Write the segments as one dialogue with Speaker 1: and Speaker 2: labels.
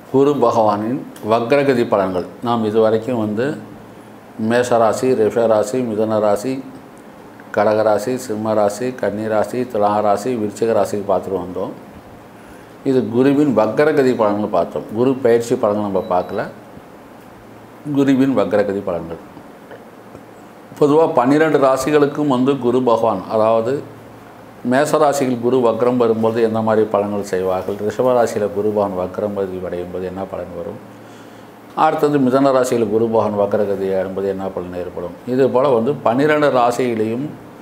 Speaker 1: குரு பகவானின் வக்ரகதி பலன்கள் நாம் இதுவரைக்கும் வந்து மேஷராசி ரிஷராசி மிதுன ராசி கடகராசி சிம்ம ராசி கன்னிராசி துளாராசி விருச்சிக ராசி பார்த்துட்டு வந்தோம் இது குருவின் வக்ரகதி பலன்கள் பார்த்தோம் குரு பயிற்சி பலன்கள் நம்ம பார்க்கல குருவின் வக்ரகதி பலன்கள் பொதுவாக பன்னிரெண்டு ராசிகளுக்கும் வந்து குரு பகவான் அதாவது மேசராசியில் குரு வக்ரம் வரும்போது என்ன மாதிரி பலன்கள் செய்வார்கள் ரிஷபராசியில் குரு பகவான் வக்ரம் பதி அடையும் போது என்ன பலன் வரும் அடுத்தது மிதன ராசியில் குரு பகவான் வக்ரகதி என்பது என்ன பலன் ஏற்படும் இது போல் வந்து பன்னிரெண்டு ராசியிலையும்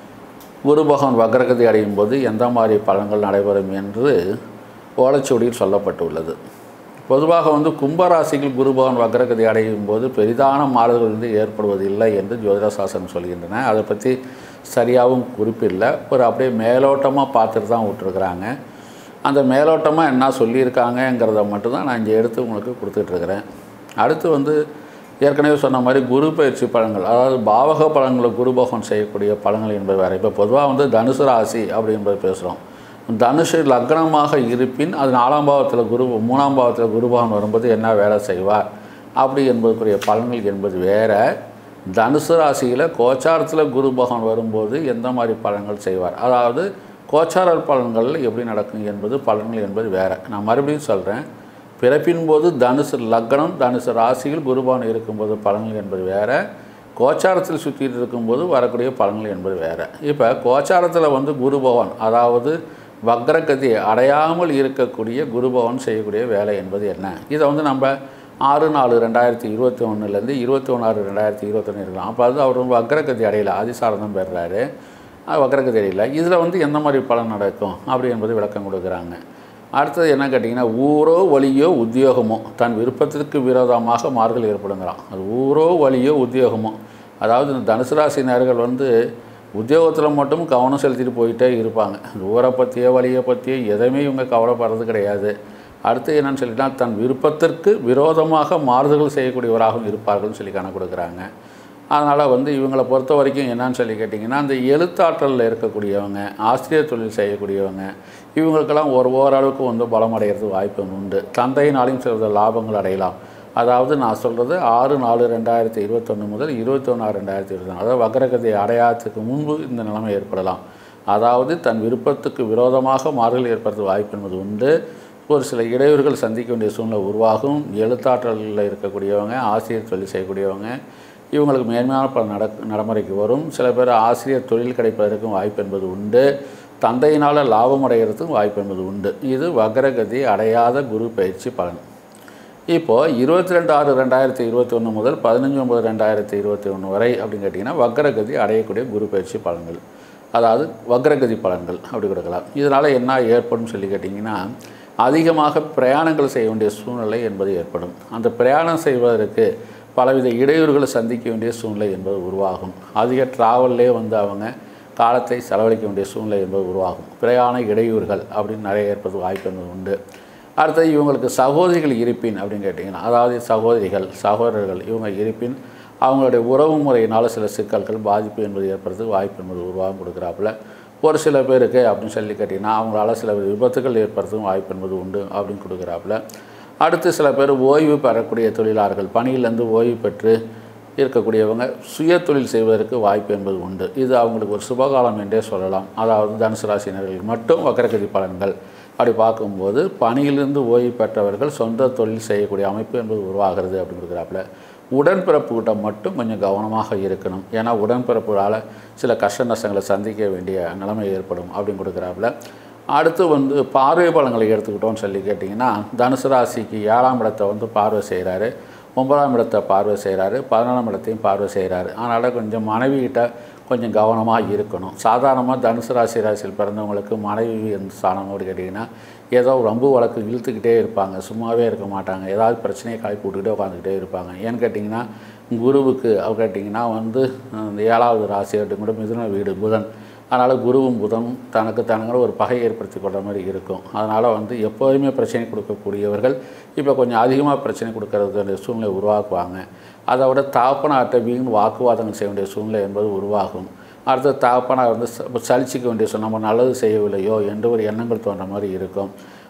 Speaker 1: குரு பகவான் வக்ரகதி அடையும் போது எந்த மாதிரி பலன்கள் நடைபெறும் என்று ஓலைச்சுவடியில் சொல்லப்பட்டுள்ளது பொதுவாக வந்து கும்பராசியில் குரு பகவான் வக்ரகதி அடையும் போது பெரிதான மாறுதல் வந்து ஏற்படுவதில்லை என்று ஜோதிட சாஸ்திரம் சொல்கின்றன அதை பற்றி சரியாகவும் குறிப்பில்லை ஒரு அப்படியே மேலோட்டமாக பார்த்துட்டு தான் விட்டுருக்குறாங்க அந்த மேலோட்டமாக என்ன சொல்லியிருக்காங்கங்கிறத மட்டும்தான் நான் இங்கே எடுத்து உங்களுக்கு கொடுத்துட்ருக்குறேன் அடுத்து வந்து ஏற்கனவே சொன்ன மாதிரி குரு பயிற்சி பலன்கள் அதாவது பாவக பலன்களை குரு பகவான் செய்யக்கூடிய பலன்கள் என்பது வேறு இப்போ பொதுவாக வந்து தனுசு ராசி அப்படி என்பது பேசுகிறோம் தனுஷு லக்னமாக இருப்பின் அது நாலாம் பாவத்தில் குரு மூணாம் பாவத்தில் குரு பகவான் வரும்போது என்ன வேலை செய்வார் அப்படி என்பதுக்குரிய பலன்கள் என்பது வேற தனுசு ராசியில் கோச்சாரத்தில் குரு பகவான் வரும்போது எந்த மாதிரி பலன்கள் செய்வார் அதாவது கோச்சார பலன்கள் எப்படி நடக்கும் என்பது பலன்கள் என்பது வேறு நான் மறுபடியும் சொல்கிறேன் பிறப்பின் போது தனுசு லக்னம் தனுசு ராசியில் குருபவன் இருக்கும்போது பலன்கள் என்பது வேறு கோச்சாரத்தில் சுற்றிட்டு இருக்கும்போது வரக்கூடிய பலன்கள் என்பது வேறு இப்போ கோச்சாரத்தில் வந்து குரு பகவான் அதாவது வக்ரகதி அடையாமல் இருக்கக்கூடிய குரு பகவான் செய்யக்கூடிய வேலை என்பது என்ன இதை வந்து நம்ம ஆறு நாலு ரெண்டாயிரத்தி இருபத்தி ஒன்றுலேருந்து இருபத்தி ஒன்றாறு ரெண்டாயிரத்தி இருபத்தொன்று இருக்கலாம் அப்போ அது அவர் வக்ரகதி அடையலை ஆதிசாரதம் பெறுறாரு வக்ரகதி அடையல இதில் வந்து எந்த மாதிரி பலன் நடக்கும் அப்படி என்பது விளக்கம் கொடுக்குறாங்க அடுத்தது என்ன கேட்டிங்கன்னா ஊரோ வழியோ உத்தியோகமோ தன் விருப்பத்திற்கு விரோதமாக மாறுதல் ஏற்படுங்கிறான் அது ஊரோ வழியோ உத்தியோகமோ அதாவது இந்த தனுசு ராசினர்கள் வந்து உத்தியோகத்தில் மட்டும் கவனம் செலுத்திட்டு போயிட்டே இருப்பாங்க ஊரை பற்றியோ வழியை பற்றியோ எதையுமே இவங்க கவலைப்படுறது கிடையாது அடுத்து என்னன்னு சொல்லிட்டா தன் விருப்பத்திற்கு விரோதமாக மாறுதல்கள் செய்யக்கூடியவராகவும் இருப்பார்கள்னு சொல்லி கணக்கு கொடுக்குறாங்க அதனால் வந்து இவங்களை பொறுத்த வரைக்கும் என்னன்னு சொல்லி கேட்டிங்கன்னா அந்த எழுத்தாற்றலில் இருக்கக்கூடியவங்க ஆசிரியர் தொழில் செய்யக்கூடியவங்க இவங்களுக்கெல்லாம் ஒரு ஓரளவுக்கு வந்து பலம் அடைகிறதுக்கு வாய்ப்பு உண்டு தந்தையினாலையும் சில லாபங்கள் அடையலாம் அதாவது நான் சொல்கிறது ஆறு நாலு ரெண்டாயிரத்தி இருபத்தொன்று முதல் இருபத்தொன்று ரெண்டாயிரத்தி இருபத்தொன்று அதாவது வக்ரகதி அடையாததுக்கு முன்பு இந்த நிலைமை ஏற்படலாம் அதாவது தன் விருப்பத்துக்கு விரோதமாக மாறுதல் ஏற்படுறது வாய்ப்பு என்பது உண்டு ஒரு சில இடையூறுகள் சந்திக்க வேண்டிய சூழ்நிலை உருவாகும் எழுத்தாற்றலில் இருக்கக்கூடியவங்க ஆசிரியர் தொழில் செய்யக்கூடியவங்க இவங்களுக்கு மேன்மையான பல நட நடைமுறைக்கு வரும் சில பேர் ஆசிரியர் தொழில் கிடைப்பதற்கும் வாய்ப்பு என்பது உண்டு தந்தையினால் லாபம் அடைகிறதுக்கும் வாய்ப்பு என்பது உண்டு இது வக்ரகதி அடையாத குரு பயிற்சி பலன் இப்போது இருபத்தி ரெண்டு ஆறு ரெண்டாயிரத்தி இருபத்தி ஒன்று முதல் பதினஞ்சு ஒம்பது ரெண்டாயிரத்தி இருபத்தி ஒன்று வரை அப்படின்னு கேட்டிங்கன்னா வக்ரகதி அடையக்கூடிய குரு பயிற்சி பலன்கள் அதாவது வக்ரகதி பலன்கள் அப்படி கொடுக்கலாம் இதனால் என்ன ஏற்படும் சொல்லி கேட்டிங்கன்னா அதிகமாக பிரயாணங்கள் செய்ய வேண்டிய சூழ்நிலை என்பது ஏற்படும் அந்த பிரயாணம் செய்வதற்கு பலவித இடையூறுகளை சந்திக்க வேண்டிய சூழ்நிலை என்பது உருவாகும் அதிக ட்ராவல்லே வந்து அவங்க காலத்தை செலவழிக்க வேண்டிய சூழ்நிலை என்பது உருவாகும் பிரயாண இடையூறுகள் அப்படின்னு நிறைய ஏற்பது வாய்ப்பு என்பது உண்டு அடுத்தது இவங்களுக்கு சகோதரிகள் இருப்பின் அப்படின்னு கேட்டிங்கன்னா அதாவது சகோதரிகள் சகோதரர்கள் இவங்க இருப்பின் அவங்களுடைய உறவு முறையினால் சில சிக்கல்கள் பாதிப்பு என்பது ஏற்படுறதுக்கு வாய்ப்பு என்பது உருவாகம் கொடுக்குறாப்புல ஒரு சில பேருக்கு அப்படின்னு சொல்லி கேட்டிங்கன்னா அவங்களால சில விபத்துகள் ஏற்படுறதுக்கும் வாய்ப்பு என்பது உண்டு அப்படின்னு கொடுக்குறாப்புல அடுத்து சில பேர் ஓய்வு பெறக்கூடிய தொழிலாளர்கள் பணியிலேருந்து ஓய்வு பெற்று இருக்கக்கூடியவங்க சுய தொழில் செய்வதற்கு வாய்ப்பு என்பது உண்டு இது அவங்களுக்கு ஒரு சுபகாலம் என்றே சொல்லலாம் அதாவது தனுசு ராசினர்கள் மட்டும் வக்கரகதி பலன்கள் அப்படி பார்க்கும்போது பணியிலிருந்து ஓய்வு பெற்றவர்கள் சொந்த தொழில் செய்யக்கூடிய அமைப்பு என்பது உருவாகிறது அப்படின்னு கொடுக்குறாப்புல உடன்பிறப்புகிட்ட மட்டும் கொஞ்சம் கவனமாக இருக்கணும் ஏன்னா உடன்பிறப்புகளால் சில கஷ்ட நஷ்டங்களை சந்திக்க வேண்டிய நிலைமை ஏற்படும் அப்படின்னு கொடுக்குறாப்புல அடுத்து வந்து பார்வை பலன்களை எடுத்துக்கிட்டோம்னு சொல்லி கேட்டிங்கன்னா தனுசு ராசிக்கு ஏழாம் இடத்தை வந்து பார்வை செய்கிறாரு ஒன்பதாம் இடத்தை பார்வை செய்கிறாரு பதினொன்றாம் இடத்தையும் பார்வை செய்கிறாரு அதனால் கொஞ்சம் மனைவிகிட்ட கொஞ்சம் கவனமாக இருக்கணும் சாதாரணமாக தனுசு ராசி ராசியில் பிறந்தவங்களுக்கு மனைவி எந்த ஸ்தானம் அப்படி கேட்டிங்கன்னா ஏதோ ரொம்ப வழக்கு இழுத்துக்கிட்டே இருப்பாங்க சும்மாவே இருக்க மாட்டாங்க ஏதாவது பிரச்சனையை காய் போட்டுக்கிட்டே உட்காந்துக்கிட்டே இருப்பாங்க ஏன்னு கேட்டிங்கன்னா குருவுக்கு அவர் கேட்டிங்கன்னா வந்து அந்த ஏழாவது ராசி ஆகட்டும் கூட மிதுன வீடு புதன் அதனால் குருவும் புதனும் தனக்கு தனங்களை ஒரு பகை ஏற்படுத்தி கொள்கிற மாதிரி இருக்கும் அதனால் வந்து எப்போதுமே பிரச்சனை கொடுக்கக்கூடியவர்கள் இப்போ கொஞ்சம் அதிகமாக பிரச்சனை கொடுக்கறதுக்கு சூழ்நிலை உருவாக்குவாங்க அதை விட தாப்பனாட்ட வீண் வாக்குவாதங்கள் செய்ய வேண்டிய சூழ்நிலை என்பது உருவாகும் அடுத்து தாப்பனாக வந்து ச- சலிச்சிக்க வேண்டிய சொல் நம்ம நல்லது செய்யவில்லையோ என்ற ஒரு எண்ணங்கள் தோன்ற மாதிரி இருக்கும்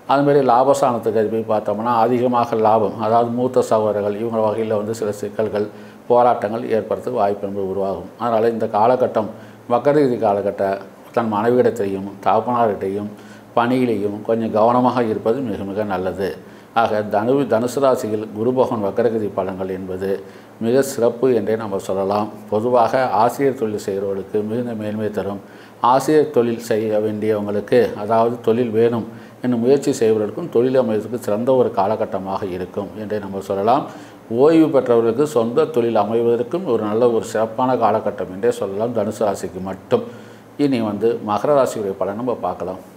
Speaker 1: அதுமாரி லாபஸ்தானத்துக்கு அது போய் பார்த்தோம்னா அதிகமாக லாபம் அதாவது மூத்த சகோதரர்கள் இவங்க வகையில் வந்து சில சிக்கல்கள் போராட்டங்கள் ஏற்படுறதுக்கு வாய்ப்பு என்பது உருவாகும் அதனால் இந்த காலகட்டம் வக்கரகதி காலகட்ட தன் மனைவியிடத்தையும் தாப்பனார்கிட்டையும் பணியிலையும் கொஞ்சம் கவனமாக இருப்பது மிக மிக நல்லது ஆக தனு தனுசு ராசியில் குரு பகவான் வக்கரகதி பலன்கள் என்பது மிக சிறப்பு என்றே நம்ம சொல்லலாம் பொதுவாக ஆசிரியர் தொழில் செய்கிறவர்களுக்கு மிகுந்த மேன்மை தரும் ஆசிரியர் தொழில் செய்ய வேண்டியவங்களுக்கு அதாவது தொழில் வேணும் என்னும் முயற்சி செய்வதற்கும் தொழில் அமைவதற்கு சிறந்த ஒரு காலகட்டமாக இருக்கும் என்றே நம்ம சொல்லலாம் ஓய்வு பெற்றவர்களுக்கு சொந்த தொழில் அமைவதற்கும் ஒரு நல்ல ஒரு சிறப்பான காலகட்டம் என்றே சொல்லலாம் தனுசு ராசிக்கு மட்டும் இனி வந்து மகர ராசியுடைய பலன் நம்ம பார்க்கலாம்